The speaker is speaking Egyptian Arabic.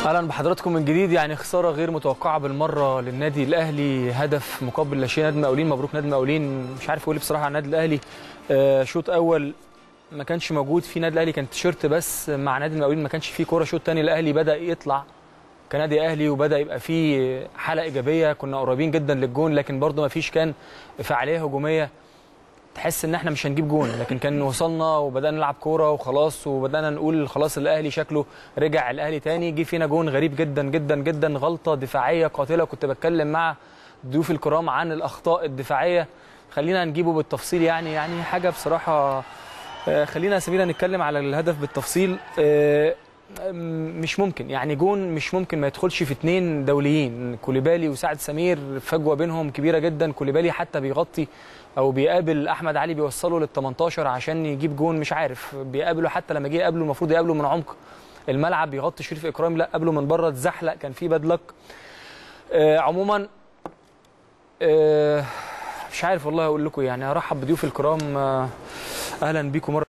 اهلا بحضراتكم من جديد يعني خساره غير متوقعه بالمره للنادي الاهلي هدف مقابل لا شيء نادي المقاولين مبروك نادي المقاولين مش عارف اقول إيه بصراحه عن النادي الاهلي آه، شوط اول ما كانش موجود في نادي الاهلي كان تيشيرت بس مع نادي المقاولين ما كانش فيه كوره شوط تاني الاهلي بدا يطلع كنادي اهلي وبدا يبقى فيه حاله ايجابيه كنا قريبين جدا للجون لكن برضه ما فيش كان فعاليه هجوميه تحس ان احنا مش هنجيب جون لكن كان وصلنا وبدانا نلعب كوره وخلاص وبدانا نقول خلاص الاهلي شكله رجع الاهلي تاني جه فينا جون غريب جدا جدا جدا غلطه دفاعيه قاتله كنت بتكلم مع ضيوف الكرام عن الاخطاء الدفاعيه خلينا نجيبه بالتفصيل يعني يعني حاجه بصراحه آه، خلينا سميرة نتكلم على الهدف بالتفصيل آه، مش ممكن يعني جون مش ممكن ما يدخلش في اتنين دوليين كوليبالي وسعد سمير فجوه بينهم كبيره جدا كوليبالي حتى بيغطي او بيقابل احمد علي بيوصله لل 18 عشان يجيب جون مش عارف بيقابله حتى لما جه يقابله المفروض يقابله من عمق الملعب بيغطي شريف اكرام لا قابله من بره اتزحلق كان في باد لك آه عموما آه مش عارف والله اقول لكم يعني ارحب بضيوف الكرام آه اهلا بيكم مره